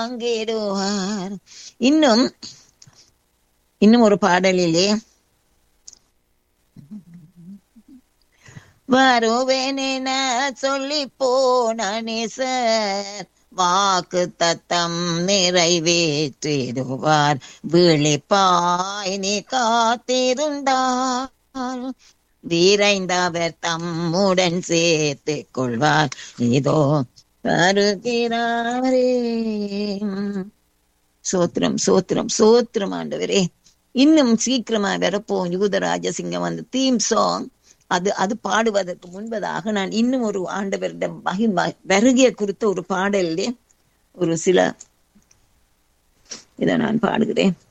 தாங்கிடுவார் இன்னும் இன்னும் ஒரு பாடலிலே வருவேனென சொல்லி போனே சார் வாக்கு தத்தம் நிறைவேற்றிடுவார் விழிப்பாய் நீ காத்திருந்தார் விரைந்தவர் தம்முடன் சேர்த்து கொள்வார் இதோ வருகிறாரே சோத்திரம் சோத்திரம் சோத்திரம் ஆண்டவரே இன்னும் சீக்கிரமா வரப்போம் யூதராஜசிங்கம் அந்த தீம் சாங் அது அது பாடுவதற்கு முன்பதாக நான் இன்னும் ஒரு ஆண்டவரிடம் மகிமை வருகைய குறித்த ஒரு பாடல்லே ஒரு சில இதை நான் பாடுகிறேன்